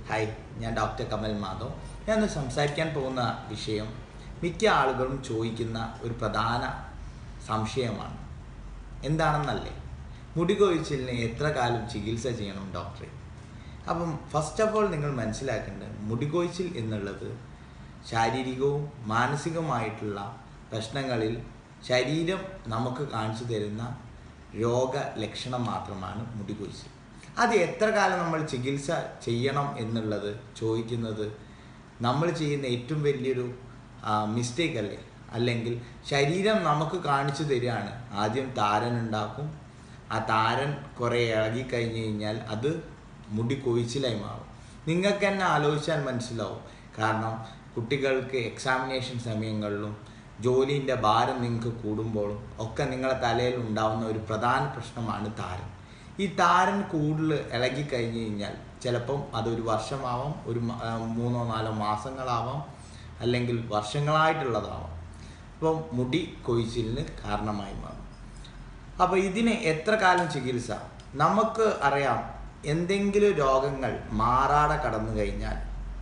hi ഞാൻ doctor Kamal Madhav ഞാൻ ഇന്ന് സംസാരിക്കാൻ പോകുന്ന വിഷയം മിക്ക ആളുകളും ചോദിക്കുന്ന ഒരു പ്രധാന സംശയമാണ് എന്താണെന്നല്ലേ മുടി കൊഴിച്ചിലിന് എത്ര കാലം ചികിത്സ ചെയ്യണം ഡോക്ടറെ അപ്പം ഫസ്റ്റ് ഓഫ് ഓൾ നിങ്ങൾ മനസ്സിലാക്കേണ്ടത് മുടി കൊഴിച്ചിൽ എന്നുള്ളത് ശാരീരികവും മാനസികവുമായിട്ടുള്ള പ്രശ്നങ്ങളിൽ ശരീരം നമുക്ക് കാണിച്ചു തരുന്ന രോഗലക്ഷണം മാത്രമാണ് മുടി കൊഴിച്ചിൽ അത് എത്ര കാലം നമ്മൾ ചികിത്സ ചെയ്യണം എന്നുള്ളത് ചോദിക്കുന്നത് നമ്മൾ ചെയ്യുന്ന ഏറ്റവും വലിയൊരു മിസ്റ്റേക്ക് അല്ലേ അല്ലെങ്കിൽ ശരീരം നമുക്ക് കാണിച്ചു തരികയാണ് ആദ്യം താരൻ ഉണ്ടാക്കും ആ താരൻ കുറേ ഇളകി കഴിഞ്ഞ് കഴിഞ്ഞാൽ അത് മുടി കൊഴിച്ചിലായി മാറും നിങ്ങൾക്ക് തന്നെ ആലോചിച്ചാൽ മനസ്സിലാവും കാരണം കുട്ടികൾക്ക് എക്സാമിനേഷൻ സമയങ്ങളിലും ജോലിൻ്റെ ഭാരം നിങ്ങൾക്ക് കൂടുമ്പോഴും ഒക്കെ നിങ്ങളെ തലയിൽ ഉണ്ടാവുന്ന ഒരു പ്രധാന പ്രശ്നമാണ് താരൻ ഈ താരൻ കൂടുതൽ ഇളകി കഴിഞ്ഞ് കഴിഞ്ഞാൽ ചിലപ്പം അതൊരു വർഷമാവാം ഒരു മ- ആ, മൂന്നോ നാലോ മാസങ്ങളാവാം അല്ലെങ്കിൽ വർഷങ്ങളായിട്ടുള്ളതാവാം അപ്പം മുടി കൊഴിച്ചിലിന് കാരണമായി മാറും അപ്പോൾ ഇതിന് എത്ര കാലം ചികിത്സ നമുക്ക് അറിയാം എന്തെങ്കിലും രോഗങ്ങൾ മാറാതെ കടന്നു കഴിഞ്ഞാൽ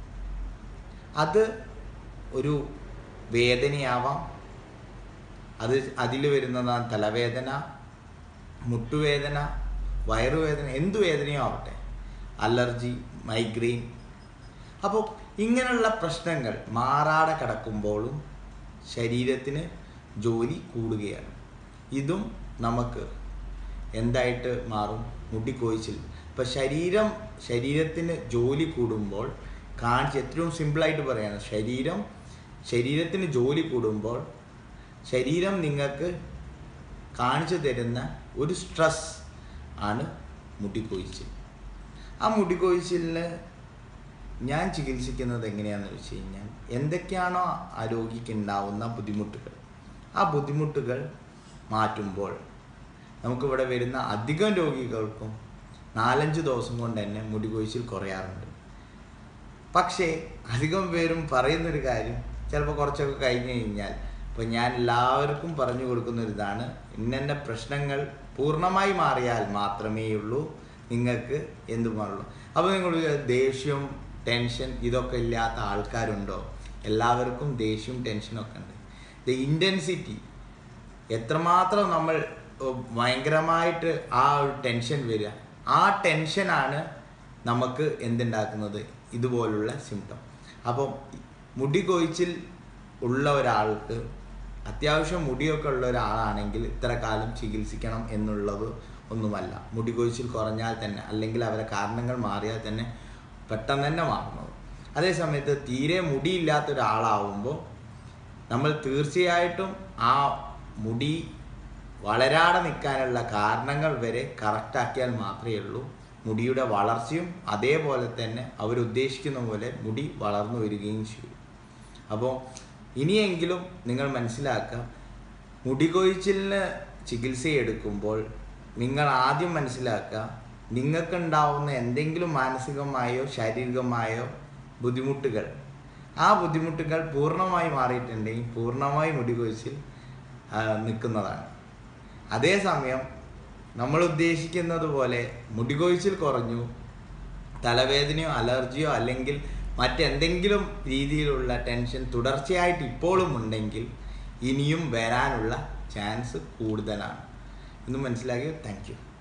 അത് ഒരു വേദനയാവാം അത് അതിൽ വരുന്നതാണ് തലവേദന മുട്ടുവേദന വയറുവേദന എന്തു വേദനയോ ആവട്ടെ അലർജി മൈഗ്രെയിൻ അപ്പോൾ ഇങ്ങനെയുള്ള പ്രശ്നങ്ങൾ മാറാതെ കിടക്കുമ്പോഴും ശരീരത്തിന് ജോലി കൂടുകയാണ് ഇതും നമുക്ക് എന്തായിട്ട് മാറും മുടിക്കൊഴിച്ചിൽ ഇപ്പം ശരീരം ശരീരത്തിന് ജോലി കൂടുമ്പോൾ കാണിച്ച് ഏറ്റവും സിമ്പിളായിട്ട് പറയാണ് ശരീരം ശരീരത്തിന് ജോലി കൂടുമ്പോൾ ശരീരം നിങ്ങൾക്ക് കാണിച്ചു തരുന്ന ഒരു സ്ട്രെസ് ആണ് മുടിക്കൊഴിച്ചിൽ ആ മുടിക്കൊഴിച്ചിലിന് ഞാൻ ചികിത്സിക്കുന്നത് എങ്ങനെയാണെന്ന് വെച്ച് കഴിഞ്ഞാൽ എന്തൊക്കെയാണോ ആ രോഗിക്ക് ഉണ്ടാവുന്ന ബുദ്ധിമുട്ടുകൾ ആ ബുദ്ധിമുട്ടുകൾ മാറ്റുമ്പോൾ നമുക്കിവിടെ വരുന്ന അധികം രോഗികൾക്കും നാലഞ്ച് ദിവസം കൊണ്ട് തന്നെ മുടി കൊഴിച്ചിൽ കുറയാറുണ്ട് പക്ഷേ അധികം പേരും പറയുന്നൊരു കാര്യം ചിലപ്പോൾ കുറച്ചൊക്കെ കഴിഞ്ഞ് കഴിഞ്ഞാൽ ഇപ്പോൾ ഞാൻ എല്ലാവർക്കും പറഞ്ഞു കൊടുക്കുന്ന ഒരു ഇതാണ് ഇന്ന പ്രശ്നങ്ങൾ പൂർണ്ണമായി മാറിയാൽ മാത്രമേ ഉള്ളൂ നിങ്ങൾക്ക് എന്ത് മാറുള്ളൂ അപ്പോൾ നിങ്ങൾ ദേഷ്യം ടെൻഷൻ ഇതൊക്കെ ഇല്ലാത്ത ആൾക്കാരുണ്ടോ എല്ലാവർക്കും ദേഷ്യവും ടെൻഷനും ഒക്കെ ഉണ്ട് ദ ഇൻറ്റൻസിറ്റി എത്രമാത്രം നമ്മൾ ഏർ, ഭയങ്കരമായിട്ട് ആ ഒരു ടെൻഷൻ വരിക ആ ടെൻഷനാണ് നമുക്ക് എന്തുണ്ടാക്കുന്നത് ഇതുപോലുള്ള സിംറ്റം അപ്പം മുടി കൊഴിച്ചിൽ ഉള്ള ഒരാൾക്ക് അത്യാവശ്യം മുടിയൊക്കെ ഉള്ള ഒരാളാണെങ്കിൽ ഇത്ര കാലം ചികിത്സിക്കണം എന്നുള്ളത് ഒന്നുമല്ല മുടി കൊഴിച്ചിൽ കുറഞ്ഞാൽ തന്നെ അല്ലെങ്കിൽ അവരെ കാരണങ്ങൾ മാറിയാൽ തന്നെ പെട്ടെന്ന് തന്നെ മാറുന്നത് അതേ സമയത്ത് തീരെ മുടിയില്ലാത്ത ഒരാളാവുമ്പോൾ നമ്മൾ തീർച്ചയായിട്ടും ആ മുടി വളരാതെ നിൽക്കാനുള്ള കാരണങ്ങൾ വരെ കറക്റ്റാക്കിയാൽ മാത്രമേ ഉള്ളൂ മുടിയുടെ വളർച്ചയും അതേപോലെ തന്നെ അവരുദ്ദേശിക്കുന്ന പോലെ മുടി വളർന്നു വരികയും ചെയ്യും അപ്പോൾ ഇനിയെങ്കിലും നിങ്ങൾ മനസ്സിലാക്കുക മുടി കൊഴിച്ചിലിന് ചികിത്സയെടുക്കുമ്പോൾ നിങ്ങൾ ആദ്യം മനസ്സിലാക്കുക നിങ്ങൾക്കുണ്ടാവുന്ന എന്തെങ്കിലും മാനസികമായോ ശാരീരികമായോ ബുദ്ധിമുട്ടുകൾ ആ ബുദ്ധിമുട്ടുകൾ പൂർണ്ണമായി മാറിയിട്ടുണ്ടെങ്കിൽ പൂർണ്ണമായി മുടി കൊഴിച്ചിൽ ആ, നിൽക്കുന്നതാണ് അതേസമയം നമ്മൾ ഉദ്ദേശിക്കുന്നത് പോലെ മുടി കൊഴിച്ചിൽ കുറഞ്ഞു തലവേദനയോ അലർജിയോ അല്ലെങ്കിൽ മറ്റെന്തെങ്കിലും രീതിയിലുള്ള ടെൻഷൻ തുടർച്ചയായിട്ട് ഇപ്പോഴും ഉണ്ടെങ്കിൽ ഇനിയും വരാനുള്ള ചാൻസ് കൂടുതലാണ് എന്ന് മനസ്സിലാക്കി താങ്ക് യു